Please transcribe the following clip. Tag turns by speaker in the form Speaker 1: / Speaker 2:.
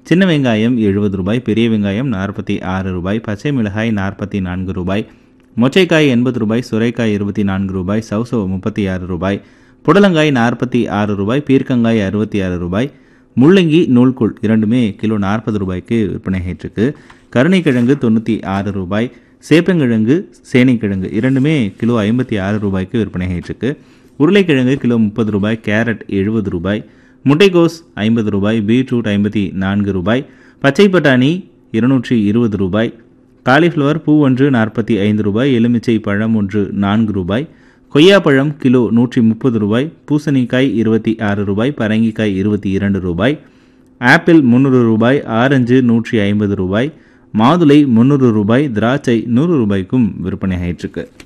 Speaker 1: சின்ன வெங்காயம் எழுபது ரூபாய் பெரிய வெங்காயம் நாற்பத்தி ஆறு ரூபாய் பச்சை மிளகாய் நாற்பத்தி நான்கு ரூபாய் மொச்சைக்காய் எண்பது ரூபாய் சுரைக்காய் இருபத்தி நான்கு ரூபாய் சவுசோ முப்பத்தி ஆறு ரூபாய் புடலங்காய் நாற்பத்தி ஆறு ரூபாய் பீர்க்கங்காய் அறுபத்தி ஆறு ரூபாய் முள்ளங்கி நூல்குள் இரண்டுமே கிலோ நாற்பது ரூபாய்க்கு விற்பனையாயிட்டிருக்கு கருணைக்கிழங்கு தொண்ணூற்றி ஆறு ரூபாய் சேப்பங்கிழங்கு சேனைக்கிழங்கு இரண்டுமே கிலோ ஐம்பத்தி ஆறு ரூபாய்க்கு விற்பனையாயிட்டிருக்கு உருளைக்கிழங்கு கிலோ முப்பது ரூபாய் கேரட் எழுபது ரூபாய் முட்டைகோஸ் ஐம்பது ரூபாய் பீட்ரூட் ஐம்பத்தி நான்கு ரூபாய் பச்சை பட்டாணி இருநூற்றி இருபது ரூபாய் காலிஃப்ளவர் பூ ஒன்று நாற்பத்தி ஐந்து ரூபாய் எலுமிச்சை பழம் ஒன்று நான்கு ரூபாய் கொய்யாப்பழம் கிலோ நூற்றி முப்பது ரூபாய் பூசணிக்காய் இருபத்தி ஆறு ரூபாய் பரங்கிக்காய் இருபத்தி இரண்டு ரூபாய் ஆப்பிள் முந்நூறு ரூபாய் ஆரஞ்சு நூற்றி ஐம்பது ரூபாய் மாதுளை முந்நூறு ரூபாய் திராட்சை நூறு ரூபாய்க்கும் விற்பனை ஆயிட்டிருக்கு